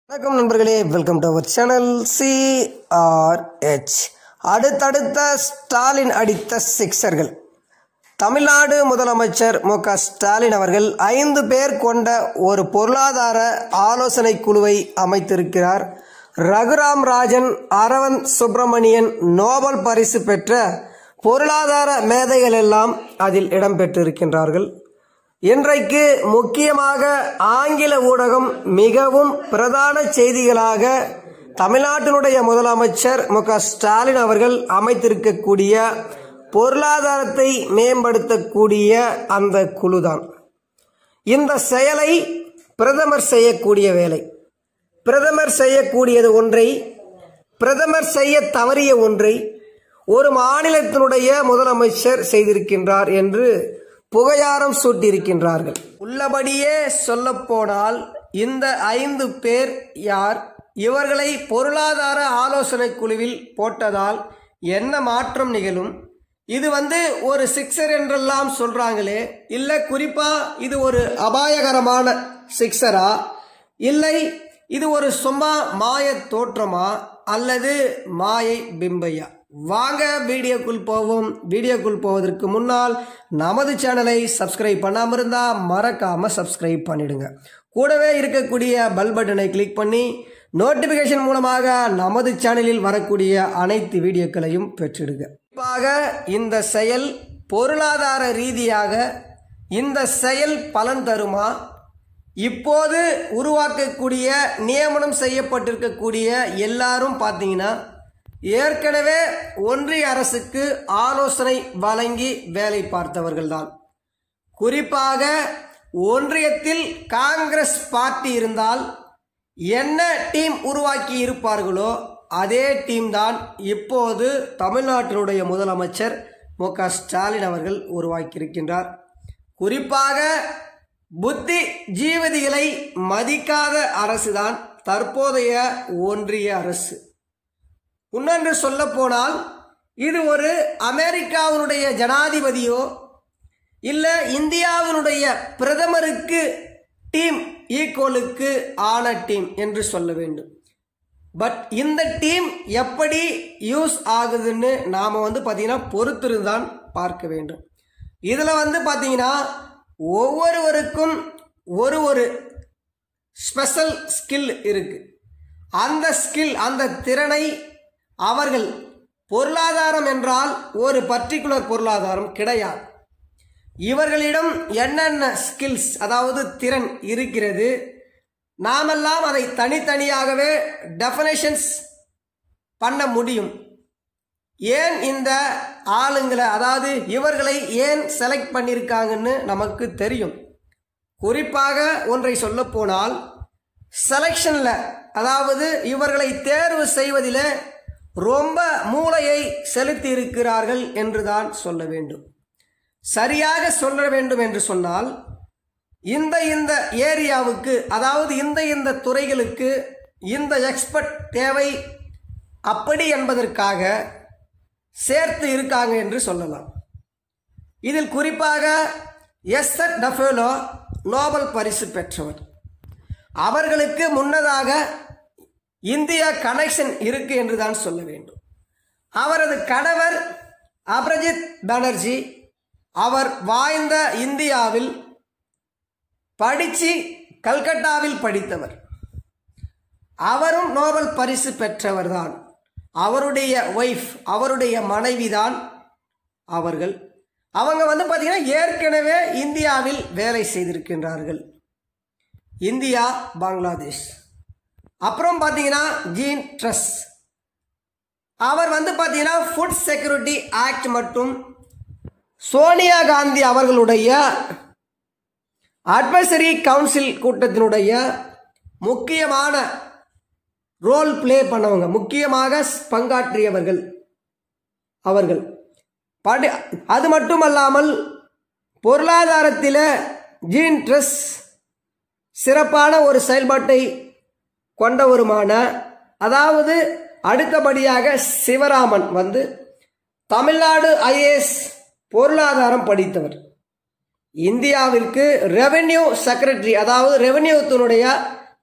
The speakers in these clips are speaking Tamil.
வணக்கம் நண்பர்களே welcome to our channel CRH அடுத்தடுத்த ஸ்டாலின் அடித்த சிக்ஸர்கள் தமிழ்நாடு முதலமைச்சர் மு க ஸ்டாலின் அவர்கள் ஐந்து பேர் கொண்ட ஒரு பொருளாதார ஆலோசனை குழுவை அமைத்திருக்கிறார் ரகுராம் ராஜன் அரவந்த் சுப்பிரமணியன் நோபல் பரிசு பெற்ற பொருளாதார மேதைகள் எல்லாம் அதில் இடம்பெற்றிருக்கின்றார்கள் இன்றைக்கு முக்கியமாக ஆங்கில ஊடகம் மிகவும் பிரதான செய்திகளாக தமிழ்நாட்டினுடைய முதலமைச்சர் மு க ஸ்டாலின் அவர்கள் அமைத்திருக்கக்கூடிய பொருளாதாரத்தை மேம்படுத்தக்கூடிய அந்த குழுதான் இந்த செயலை பிரதமர் செய்யக்கூடிய வேலை பிரதமர் செய்யக்கூடியது ஒன்றை பிரதமர் செய்ய தவறிய ஒன்றை ஒரு மாநிலத்தினுடைய முதலமைச்சர் செய்திருக்கின்றார் என்று புகையாரம் சூட்டியிருக்கின்றார்கள் உள்ளபடியே சொல்லப்போனால் இந்த ஐந்து பேர் யார் இவர்களை பொருளாதார ஆலோசனை குழுவில் போட்டதால் என்ன மாற்றம் நிகழும் இது வந்து ஒரு சிக்ஸர் என்றெல்லாம் சொல்றாங்களே இல்ல குறிப்பா இது ஒரு அபாயகரமான சிக்ஸரா இல்லை இது ஒரு சும்மா மாய தோற்றமா அல்லது மாயை பிம்பையா வாங்க வீடியோக்குள் போவோம் வீடியோக்குள் போவதற்கு முன்னால் நமது சேனலை சப்ஸ்கிரைப் பண்ணாமல் இருந்தால் மறக்காமல் சப்ஸ்கிரைப் பண்ணிடுங்க கூடவே இருக்கக்கூடிய பெல் பட்டனை கிளிக் பண்ணி நோட்டிஃபிகேஷன் மூலமாக நமது சேனலில் வரக்கூடிய அனைத்து வீடியோக்களையும் பெற்றிடுங்க குறிப்பாக இந்த செயல் பொருளாதார ரீதியாக இந்த செயல் பலன் தருமா இப்போது உருவாக்கக்கூடிய நியமனம் செய்யப்பட்டிருக்கக்கூடிய எல்லாரும் பார்த்தீங்கன்னா ஏற்கனவே ஒன்றிய அரசுக்கு ஆலோசனை வழங்கி வேலை பார்த்தவர்கள்தான் குறிப்பாக ஒன்றியத்தில் காங்கிரஸ் பார்ட்டி இருந்தால் என்ன டீம் உருவாக்கி இருப்பார்களோ அதே டீம் தான் இப்போது தமிழ்நாட்டினுடைய முதலமைச்சர் மு க ஸ்டாலின் அவர்கள் உருவாக்கியிருக்கின்றார் குறிப்பாக புத்தி ஜீவதிகளை மதிக்காத அரசுதான் தற்போதைய ஒன்றிய அரசு இன்னொன்று சொல்ல போனால் இது ஒரு அமெரிக்காவினுடைய ஜனாதிபதியோ இல்லை இந்தியாவினுடைய பிரதமருக்கு டீம் ஈக்குவலுக்கு ஆன டீம் என்று சொல்ல வேண்டும் பட் இந்த டீம் எப்படி யூஸ் ஆகுதுன்னு நாம் வந்து பார்த்தீங்கன்னா பொறுத்திருந்தான் பார்க்க வேண்டும் இதில் வந்து பார்த்தீங்கன்னா ஒவ்வொருவருக்கும் ஒரு ஒரு ஸ்பெஷல் ஸ்கில் இருக்கு அந்த ஸ்கில் அந்த திறனை அவர்கள் பொருளாதாரம் என்றால் ஒரு பர்டிகுலர் பொருளாதாரம் கிடையாது இவர்களிடம் என்னென்ன ஸ்கில்ஸ் அதாவது திறன் இருக்கிறது நாமெல்லாம் அதை தனித்தனியாகவே டெஃபனேஷன்ஸ் பண்ண முடியும் ஏன் இந்த ஆளுங்களை அதாவது இவர்களை ஏன் செலக்ட் பண்ணியிருக்காங்கன்னு நமக்கு தெரியும் குறிப்பாக ஒன்றை சொல்ல போனால் செலெக்ஷனில் அதாவது இவர்களை தேர்வு செய்வதில் ரொம்ப மூளையை செலுத்தி இருக்கிறார்கள் என்றுதான் சொல்ல வேண்டும் சரியாக சொல்ல வேண்டும் என்று சொன்னால் இந்த இந்த ஏரியாவுக்கு அதாவது இந்த இந்த துறைகளுக்கு இந்த எக்ஸ்பர்ட் தேவை அப்படி என்பதற்காக சேர்த்து இருக்காங்க என்று சொல்லலாம் இதில் குறிப்பாக எஸ் டஃபேலோ நோபல் பரிசு பெற்றவர் அவர்களுக்கு முன்னதாக இந்திய கனெக்ஷன் இருக்கு என்று தான் சொல்ல வேண்டும் அவரது கணவர் அபரஜித் பானர்ஜி அவர் வாழ்ந்த இந்தியாவில் படித்து கல்கட்டாவில் படித்தவர் அவரும் நோபல் பரிசு பெற்றவர் தான் அவருடைய ஒய்ஃப் அவருடைய மனைவி தான் அவர்கள் அவங்க வந்து பார்த்தீங்கன்னா ஏற்கனவே இந்தியாவில் வேலை செய்திருக்கின்றார்கள் இந்தியா பங்களாதேஷ் அப்புறம் பார்த்தீங்கன்னா ஜீன் ட்ரஸ் அவர் வந்து பார்த்தீங்கன்னா ஃபுட் செக்யூரிட்டி ஆக்ட் மற்றும் சோனியா காந்தி அவர்களுடைய அட்வைசரி கவுன்சில் கூட்டத்தினுடைய முக்கியமான ரோல் பிளே பண்ணவங்க முக்கியமாக பங்காற்றியவர்கள் அவர்கள் படி அது மட்டுமல்லாமல் பொருளாதாரத்தில் ஜீன் ட்ரெஸ் சிறப்பான ஒரு செயல்பாட்டை கொண்டவருமான அதாவது அடுத்தபடியாக சிவராமன் வந்து தமிழ்நாடு ஐஏஎஸ் பொருளாதாரம் படித்தவர் இந்தியாவிற்கு ரெவென்யூ செக்ரட்டரி அதாவது ரெவென்யூத்தினுடைய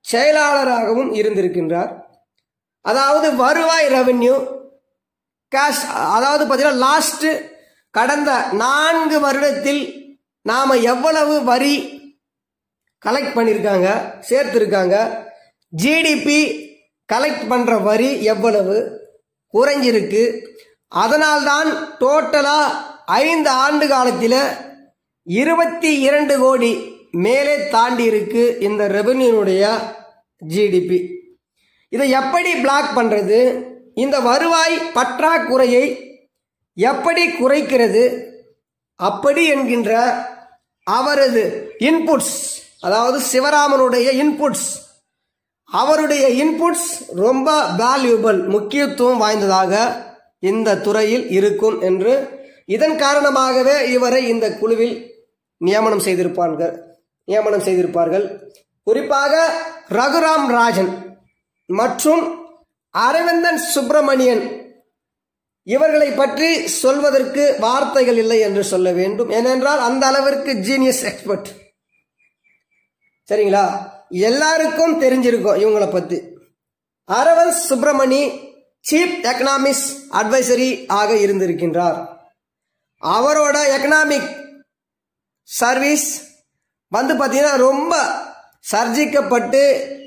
செயலாளராகவும் இருந்திருக்கின்றார் அதாவது வருவாய் ரெவென்யூ கேஷ் அதாவது பார்த்தீங்கன்னா லாஸ்ட் கடந்த நான்கு வருடத்தில் நாம் எவ்வளவு வரி கலெக்ட் பண்ணியிருக்காங்க சேர்த்துருக்காங்க ஜிடிபி கலெக்ட் பண்ணுற வரி எவ்வளவு குறைஞ்சிருக்கு அதனால்தான் டோட்டலாக ஐந்து ஆண்டு காலத்தில் இருபத்தி இரண்டு கோடி மேலே தாண்டி இருக்கு இந்த ரெவென்யூனுடைய ஜிடிபி இதை எப்படி பிளாக் பண்ணுறது இந்த வருவாய் பற்றாக்குறையை எப்படி குறைக்கிறது அப்படி என்கின்ற அவரது இன்புட்ஸ் அதாவது சிவராமனுடைய இன்புட்ஸ் அவருடைய இன்புட்ஸ் ரொம்ப வேல்யூபிள் முக்கியத்துவம் வாய்ந்ததாக இந்த துறையில் இருக்கும் என்று இதன் காரணமாகவே இவரை இந்த குழுவில் நியமனம் செய்திருப்பார்கள் நியமனம் செய்திருப்பார்கள் குறிப்பாக ரகுராம் ராஜன் மற்றும் அரவிந்தன் சுப்பிரமணியன் இவர்களை பற்றி சொல்வதற்கு வார்த்தைகள் இல்லை என்று சொல்ல வேண்டும் ஏனென்றால் அந்த அளவிற்கு ஜீனியஸ் எக்ஸ்பர்ட் சரிங்களா எல்லாருக்கும் தெரிஞ்சிருக்கும் இவங்களை பற்றி Arvind Subramani chief economics advisory ஆக இருந்திருக்கின்றார் அவரோட எக்கனாமிக் சர்வீஸ் வந்து பார்த்தீங்கன்னா ரொம்ப சர்ஜிக்கப்பட்டு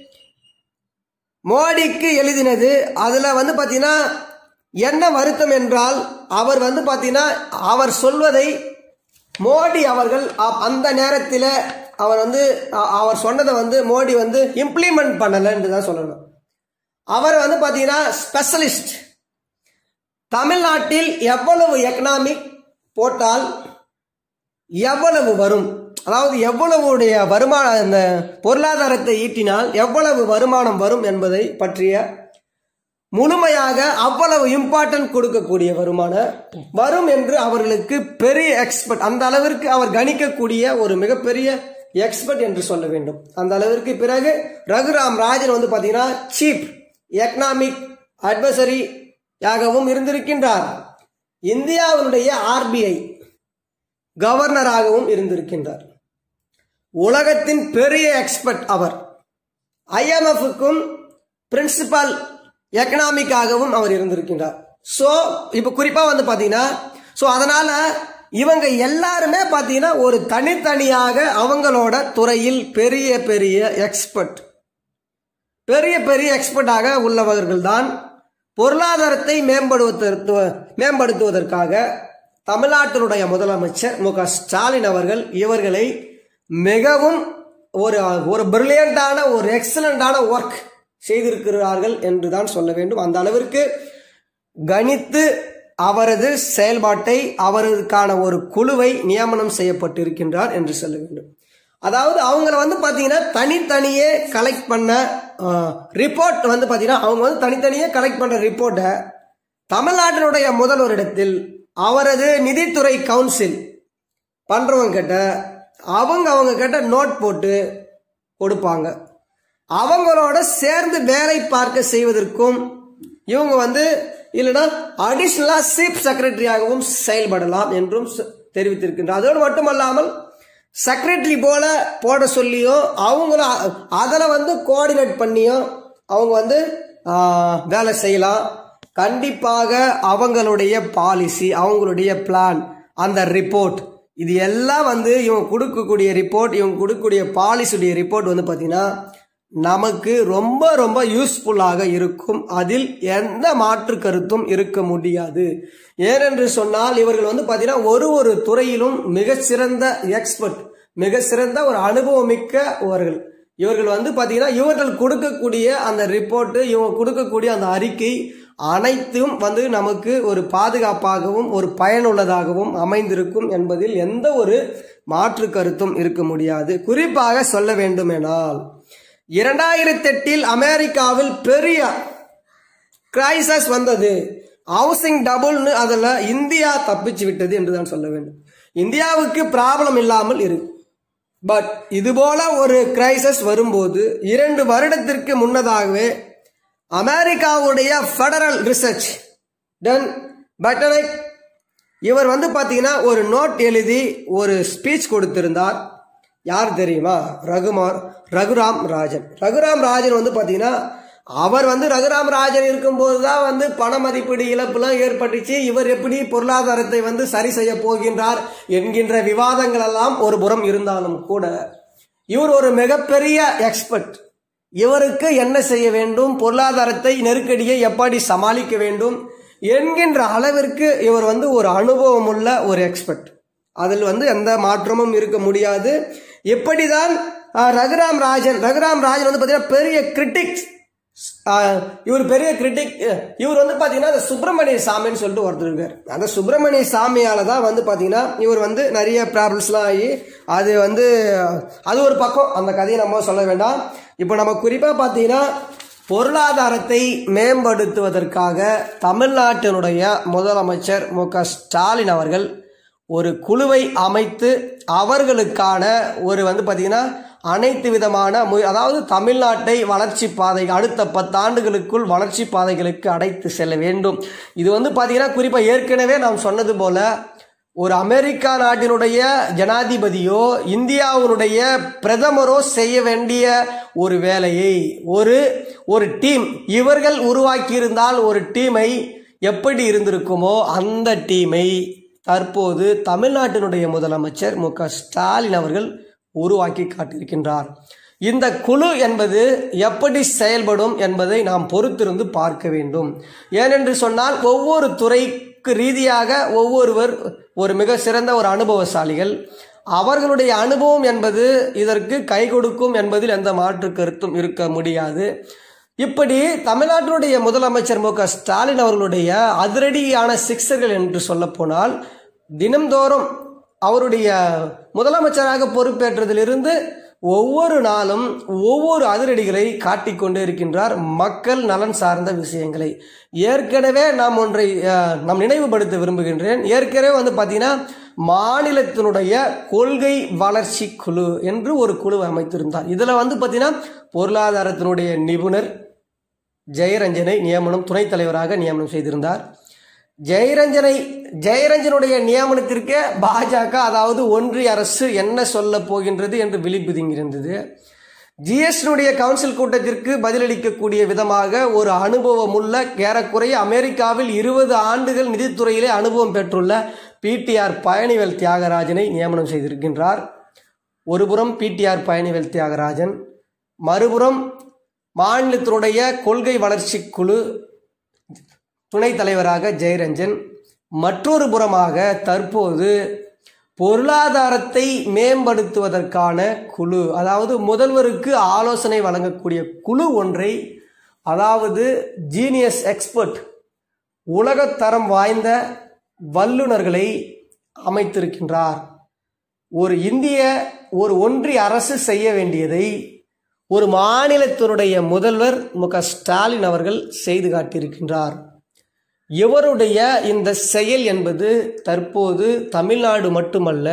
மோடிக்கு எழுதினது அதில் வந்து பார்த்தீங்கன்னா என்ன வருத்தம் என்றால் அவர் வந்து பார்த்தீங்கன்னா அவர் சொல்வதை மோடி அவர்கள் அ- அந்த நேரத்தில் அவர் வந்து அ- அவர் சொன்னதை வந்து மோடி வந்து இம்ப்ளிமெண்ட் பண்ணலைன்னு தான் சொல்லணும் அவர் வந்து பார்த்தீங்கன்னா ஸ்பெஷலிஸ்ட் தமிழ்நாட்டில் எவ்வளவு எக்கனாமிக் போட்டால் எவ்வளவு வரும் அதாவது எவ்வளவுடைய வருமானம் இந்த பொருளாதாரத்தை ஈட்டினால் எவ்வளவு வருமானம் வரும் என்பதை பற்றிய முழுமையாக அவ்வளவு இம்பார்ட்டன்ட் கொடுக்கக்கூடிய வருமான வரும் என்று அவர்களுக்கு பெரிய எக்ஸ்பர்ட் அந்த அளவிற்கு அவர் கணிக்கக்கூடிய ஒரு மிகப்பெரிய எக்ஸ்பர்ட் என்று சொல்ல வேண்டும் அந்த அளவிற்கு பிறகு ரகுராம் ராஜன் வந்து பார்த்தீங்கன்னா சீப் எக்கனாமிக் அட்வைசரியாகவும் இருந்திருக்கின்றார் இந்தியாவினுடைய ஆர்பிஐ கவர்னராகவும் இருந்திருக்கின்றார் உலகத்தின் பெரிய எக்ஸ்பர்ட் அவர் ஐஎம்எஃப்க்கும் பிரின்சிபல் எக்கனாமிக்காகவும் அவர் இருந்திருக்கின்றார் ஸோ இப்போ குறிப்பாக வந்து பார்த்தீங்கன்னா ஸோ அதனால் இவங்க எல்லாருமே பார்த்தீங்கன்னா ஒரு தனித்தனியாக அவங்களோட துறையில் பெரிய பெரிய எக்ஸ்பர்ட் பெரிய பெரிய எக்ஸ்பர்ட்டாக உள்ளவர்கள் தான் பொருளாதாரத்தை மேம்படுத்த மேம்படுத்துவதற்காக தமிழ்நாட்டினுடைய முதலமைச்சர் மு க ஸ்டாலின் அவர்கள் இவர்களை மிகவும் ஒரு ஒரு பிரில்லியண்டான ஒரு எக்ஸலண்டான ஒர்க் செய்திருக்கிறார்கள் என்று தான் சொல்ல வேண்டும் அந்த அளவிற்கு கணித்து அவரது செயல்பாட்டை அவருக்கான ஒரு குழுவை நியமனம் செய்யப்பட்டிருக்கின்றார் என்று சொல்ல வேண்டும் அதாவது அவங்கள வந்து பார்த்தீங்கன்னா தனித்தனியே கலெக்ட் பண்ண ரிப்போர்ட் வந்து பார்த்தீங்கன்னா அவங்க வந்து தனித்தனியே கலெக்ட் பண்ணுற ரிப்போர்ட்டை தமிழ்நாட்டினுடைய முதல்வரிடத்தில் அவரது நிதித்துறை கவுன்சில் பண்ணுறவங்க கிட்ட அவங்க அவங்க கிட்ட நோட் போட்டு கொடுப்பாங்க அவங்களோட சேர்ந்து வேலை பார்க்க செய்வதற்கும் இவங்க வந்து இல்லைன்னா அடிஷ்னலாக சீஃப் செக்ரட்டரியாகவும் செயல்படலாம் என்றும் சொ- தெரிவித்திருக்கின்றார் அதோடு மட்டுமல்லாமல் செக்ரட்டரி போல போட சொல்லியும் அவங்கள அதில் வந்து கோஆர்டினேட் பண்ணியும் அவங்க வந்து ஆ, வேலை செய்யலாம் கண்டிப்பாக அவங்களுடைய பாலிசி அவங்களுடைய பிளான் அந்த ரிப்போர்ட் இது எல்லாம் வந்து இவங்க கொடுக்கக்கூடிய ரிப்போர்ட் இவங்க கொடுக்கக்கூடிய பாலிசியுடைய ரிப்போர்ட் வந்து பார்த்தீங்கன்னா நமக்கு ரொம்ப ரொம்ப யூஸ்ஃபுல்லாக இருக்கும் அதில் எந்த மாற்று கருத்தும் இருக்க முடியாது ஏனென்று சொன்னால் இவர்கள் வந்து பார்த்தீங்கன்னா ஒரு ஒரு துறையிலும் மிகச்சிறந்த எக்ஸ்பர்ட் மிக சிறந்த ஒரு அனுபவமிக்க அவர்கள் இவர்கள் வந்து பார்த்தீங்கன்னா இவர்கள் கொடுக்கக்கூடிய அந்த ரிப்போர்ட்டு இவங்க கொடுக்கக்கூடிய அந்த அறிக்கை அனைத்தும் வந்து நமக்கு ஒரு பாதுகாப்பாகவும் ஒரு பயனுள்ளதாகவும் அமைந்திருக்கும் என்பதில் எந்த ஒரு மாற்று கருத்தும் இருக்க முடியாது குறிப்பாக சொல்ல வேண்டுமெனால் இரண்டாயிரத்தி எட்டில் அமெரிக்காவில் பெரிய கிரைசஸ் வந்தது ஹவுசிங் டபுள்னு அதில் இந்தியா தப்பிச்சு விட்டது என்று தான் சொல்ல வேண்டும் இந்தியாவுக்கு ப்ராப்ளம் இல்லாமல் இருக்கு பட் இதுபோல ஒரு கிரைசஸ் வரும்போது இரண்டு வருடத்திற்கு முன்னதாகவே அமெரிக்காவுடைய ஃபெடரல் ரிசர்ச் டன் பட்டனைக் இவர் வந்து பார்த்தீங்கன்னா ஒரு நோட் எழுதி ஒரு ஸ்பீச் கொடுத்திருந்தார் யார் தெரியுமா ரகுமார் ரகுராம் ராஜன் ரகுராம் ராஜன் வந்து பார்த்தீங்கன்னா அவர் வந்து ரகுராம் ராஜன் இருக்கும்போது தான் வந்து பண மதிப்பீடு இழப்புலாம் ஏற்பட்டுச்சு இவர் எப்படி பொருளாதாரத்தை வந்து சரி செய்ய போகின்றார் என்கின்ற விவாதங்கள் எல்லாம் ஒரு புறம் இருந்தாலும் கூட இவர் ஒரு மிகப்பெரிய எக்ஸ்பர்ட் இவருக்கு என்ன செய்ய வேண்டும் பொருளாதாரத்தை நெருக்கடியை எப்படி சமாளிக்க வேண்டும் என்கின்ற அளவிற்கு இவர் வந்து ஒரு அனுபவம் உள்ள ஒரு எக்ஸ்பர்ட் அதில் வந்து எந்த மாற்றமும் இருக்க முடியாது எப்படிதான் அஹ், ரகுராம் ராஜன் ரகுராம் ராஜன் வந்து பார்த்தீங்கன்னா பெரிய கிரிட்டிக்ஸ் இவர் பெரிய கிரிட்டிக் இவர் வந்து பார்த்தீங்கன்னா அந்த சுப்பிரமணிய சாமின்னு சொல்லிட்டு ஒருத்தர் இருக்கார் அந்த சுப்பிரமணிய சாமியால தான் வந்து பார்த்தீங்கன்னா இவர் வந்து நிறைய ப்ராப்ளம்ஸ்லாம் ஆகி அது வந்து அது ஒரு பக்கம் அந்த கதையை நம்ம சொல்ல வேண்டாம் இப்போ நம்ம குறிப்பாக பார்த்தீங்கன்னா பொருளாதாரத்தை மேம்படுத்துவதற்காக தமிழ்நாட்டினுடைய முதலமைச்சர் மு க ஸ்டாலின் அவர்கள் ஒரு குழுவை அமைத்து அவர்களுக்கான ஒரு வந்து பார்த்தீங்கன்னா அனைத்து விதமான மு- அதாவது தமிழ்நாட்டை வளர்ச்சி பாதை அடுத்த பத்தாண்டுகளுக்குள் வளர்ச்சி பாதைகளுக்கு அடைத்து செல்ல வேண்டும் இது வந்து பார்த்தீங்கன்னா குறிப்பாக ஏற்கனவே நாம் சொன்னது போல ஒரு அமெரிக்கா நாட்டினுடைய ஜனாதிபதியோ இந்தியாவினுடைய பிரதமரோ செய்ய வேண்டிய ஒரு வேலையை ஒரு ஒரு டீம் இவர்கள் உருவாக்கியிருந்தால் ஒரு டீமை எப்படி இருந்திருக்குமோ அந்த டீமை தற்போது தமிழ்நாட்டினுடைய முதலமைச்சர் மு க ஸ்டாலின் அவர்கள் உருவாக்கி காட்டியிருக்கின்றார் இந்த குழு என்பது எப்படி செயல்படும் என்பதை நாம் பொறுத்திருந்து பார்க்க வேண்டும் ஏனென்று சொன்னால் ஒவ்வொரு துறைக்கு ரீதியாக ஒவ்வொருவர் ஒரு மிக சிறந்த ஒரு அனுபவசாலிகள் அவர்களுடைய அனுபவம் என்பது இதற்கு கை கொடுக்கும் என்பதில் எந்த மாற்று கருத்தும் இருக்க முடியாது இப்படி தமிழ்நாட்டினுடைய முதலமைச்சர் மு க ஸ்டாலின் அவர்களுடைய அதிரடியான சிக்ஸர்கள் என்று சொல்லப்போனால் தினம்தோறும் அவருடைய முதலமைச்சராக பொறுப்பேற்றதிலிருந்து ஒவ்வொரு நாளும் ஒவ்வொரு அதிரடிகளை காட்டிக்கொண்டே இருக்கின்றார் மக்கள் நலன் சார்ந்த விஷயங்களை ஏற்கனவே நாம் ஒன்றை அஹ், நாம் நினைவுபடுத்த விரும்புகின்றேன் ஏற்கனவே வந்து பார்த்தீங்கன்னா மாநிலத்தினுடைய கொள்கை வளர்ச்சி குழு என்று ஒரு குழு அமைத்திருந்தார் இதில் வந்து பார்த்தீங்கன்னா பொருளாதாரத்தினுடைய நிபுணர் ஜெயரஞ்சனை நியமனம் துணைத் தலைவராக நியமனம் செய்திருந்தார் ஜெயரஞ்சனை ஜெயரஞ்சனுடைய நியமனத்திற்கே பாஜக அதாவது ஒன்றிய அரசு என்ன சொல்ல போகின்றது என்று விழிப்புதுங்கிருந்தது ஜிஎஸ்டியுடைய கவுன்சில் கூட்டத்திற்கு பதிலளிக்கக்கூடிய விதமாக ஒரு அனுபவமுள்ள ஏறக்குறைய அமெரிக்காவில் இருபது ஆண்டுகள் நிதித்துறையிலே அனுபவம் பெற்றுள்ள பிடிஆர் பழனிவேல் தியாகராஜனை நியமனம் செய்திருக்கின்றார் ஒருபுறம் பிடிஆர் பழனிவேல் தியாகராஜன் மறுபுறம் மாநிலத்தினுடைய கொள்கை வளர்ச்சி குழு துணைத் தலைவராக ஜெயரஞ்சன் மற்றொரு புறமாக தற்போது பொருளாதாரத்தை மேம்படுத்துவதற்கான குழு அதாவது முதல்வருக்கு ஆலோசனை வழங்கக்கூடிய குழு ஒன்றை அதாவது ஜீனியஸ் எக்ஸ்பர்ட் உலகத்தரம் வாய்ந்த வல்லுநர்களை அமைத்திருக்கின்றார் ஒரு இந்திய ஒரு ஒன்றிய அரசு செய்ய வேண்டியதை ஒரு மாநிலத்தினுடைய முதல்வர் மு க ஸ்டாலின் அவர்கள் செய்து காட்டியிருக்கின்றார் இவருடைய இந்த செயல் என்பது தற்போது தமிழ்நாடு மட்டுமல்ல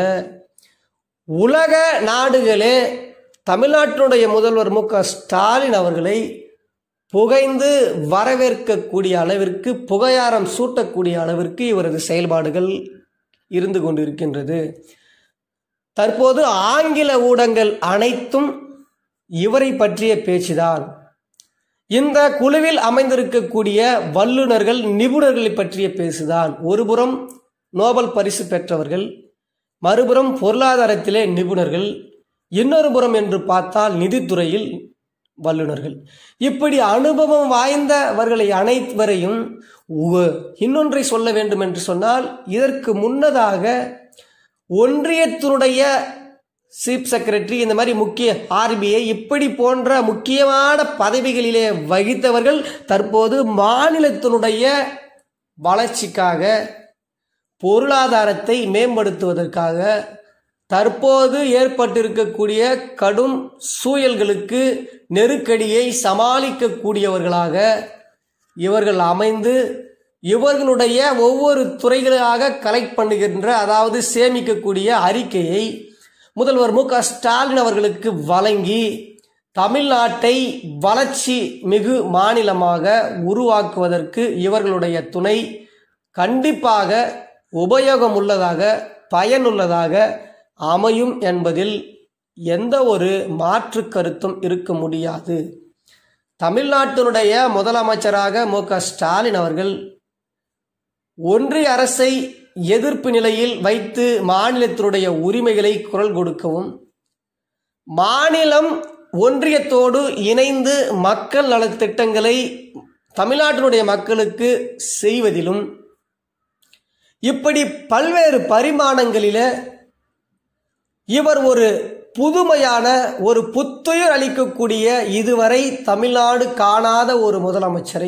உலக நாடுகளே தமிழ்நாட்டினுடைய முதல்வர் மு க ஸ்டாலின் அவர்களை புகைந்து வரவேற்கக்கூடிய அளவிற்கு புகையாரம் சூட்டக்கூடிய அளவிற்கு இவரது செயல்பாடுகள் இருந்து கொண்டிருக்கின்றது தற்போது ஆங்கில ஊடகங்கள் அனைத்தும் இவரை பற்றிய பேச்சுதான் இந்த குழுவில் அமைந்திருக்கக்கூடிய வல்லுநர்கள் நிபுணர்களை பற்றிய பேசுதான் ஒருபுறம் நோபல் பரிசு பெற்றவர்கள் மறுபுறம் பொருளாதாரத்திலே நிபுணர்கள் இன்னொரு புறம் என்று பார்த்தால் நிதித்துறையில் வல்லுநர்கள் இப்படி அனுபவம் வாய்ந்தவர்களை அனைவரையும் உ- இன்னொன்றை சொல்ல வேண்டும் என்று சொன்னால் இதற்கு முன்னதாக ஒன்றியத்தினுடைய சீஃப் செக்ரட்டரி இந்த மாதிரி முக்கிய ஆர்பிஐ இப்படி போன்ற முக்கியமான பதவிகளிலே வகித்தவர்கள் தற்போது மாநிலத்தினுடைய வளர்ச்சிக்காக பொருளாதாரத்தை மேம்படுத்துவதற்காக தற்போது ஏற்பட்டிருக்கக்கூடிய கடும் சூழல்களுக்கு நெருக்கடியை சமாளிக்கக்கூடியவர்களாக இவர்கள் அமைந்து இவர்களுடைய ஒவ்வொரு துறைகளாக கலெக்ட் பண்ணுகின்ற அதாவது சேமிக்கக்கூடிய அறிக்கையை முதல்வர் மு க ஸ்டாலின் அவர்களுக்கு வழங்கி தமிழ்நாட்டை வளர்ச்சி மிகு மாநிலமாக உருவாக்குவதற்கு இவர்களுடைய துணை கண்டிப்பாக உபயோகம் உள்ளதாக பயனுள்ளதாக அமையும் என்பதில் எந்த ஒரு மாற்று கருத்தும் இருக்க முடியாது தமிழ்நாட்டினுடைய முதலமைச்சராக மு க ஸ்டாலின் அவர்கள் ஒன்றிய அரசை எதிர்ப்பு நிலையில் வைத்து மாநிலத்தினுடைய உரிமைகளை குரல் கொடுக்கவும் மாநிலம் ஒன்றியத்தோடு இணைந்து மக்கள் நலத்திட்டங்களை தமிழ்நாட்டினுடைய மக்களுக்கு செய்வதிலும் இப்படி பல்வேறு பரிமாணங்களில இவர் ஒரு புதுமையான ஒரு புத்துயிர் அளிக்கக்கூடிய இதுவரை தமிழ்நாடு காணாத ஒரு முதலமைச்சரை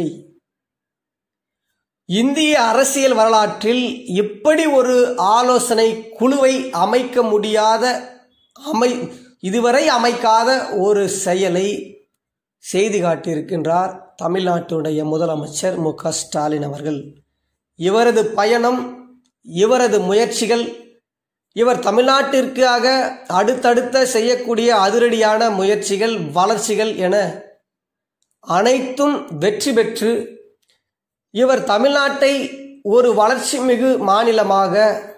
இந்திய அரசியல் வரலாற்றில் இப்படி ஒரு ஆலோசனை குழுவை அமைக்க முடியாத அமை இதுவரை அமைக்காத ஒரு செயலை செய்து காட்டியிருக்கின்றார் தமிழ்நாட்டுடைய முதலமைச்சர் மு க ஸ்டாலின் அவர்கள் இவரது பயணம் இவரது முயற்சிகள் இவர் தமிழ்நாட்டிற்காக அடுத்தடுத்த செய்யக்கூடிய அதிரடியான முயற்சிகள் வளர்ச்சிகள் என அனைத்தும் வெற்றி பெற்று இவர் தமிழ்நாட்டை ஒரு வளர்ச்சி மிகு மாநிலமாக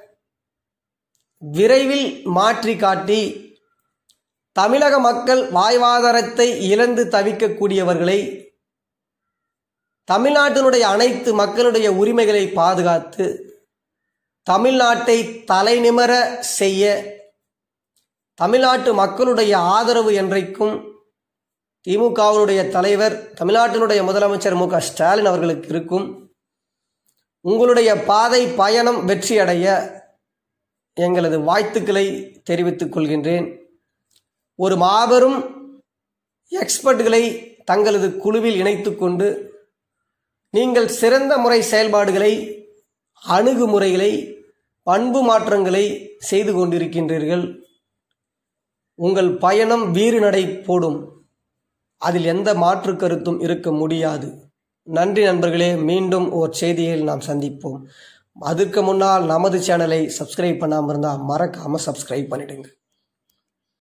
விரைவில் மாற்றி காட்டி தமிழக மக்கள் வாழ்வாதாரத்தை இழந்து தவிக்கக்கூடியவர்களை தமிழ்நாட்டினுடைய அனைத்து மக்களுடைய உரிமைகளை பாதுகாத்து தமிழ்நாட்டை தலைநிமர செய்ய தமிழ்நாட்டு மக்களுடைய ஆதரவு என்றைக்கும் திமுகவினுடைய தலைவர் தமிழ்நாட்டினுடைய முதலமைச்சர் மு க ஸ்டாலின் அவர்களுக்கு இருக்கும் உங்களுடைய பாதை பயணம் வெற்றியடைய எங்களது வாழ்த்துக்களை தெரிவித்துக் கொள்கின்றேன் ஒரு மாபெரும் எக்ஸ்பர்ட்களை தங்களது குழுவில் இணைத்து கொண்டு நீங்கள் சிறந்த முறை செயல்பாடுகளை அணுகுமுறைகளை பண்பு மாற்றங்களை செய்து கொண்டிருக்கின்றீர்கள் உங்கள் பயணம் வீறு நடை போடும் அதில் எந்த மாற்று கருத்தும் இருக்க முடியாது நன்றி நண்பர்களே மீண்டும் ஓர் செய்தியில் நாம் சந்திப்போம் அதற்கு முன்னால் நமது சேனலை சப்ஸ்கிரைப் பண்ணாமல் இருந்தால் மறக்காமல் சப்ஸ்கிரைப் பண்ணிடுங்க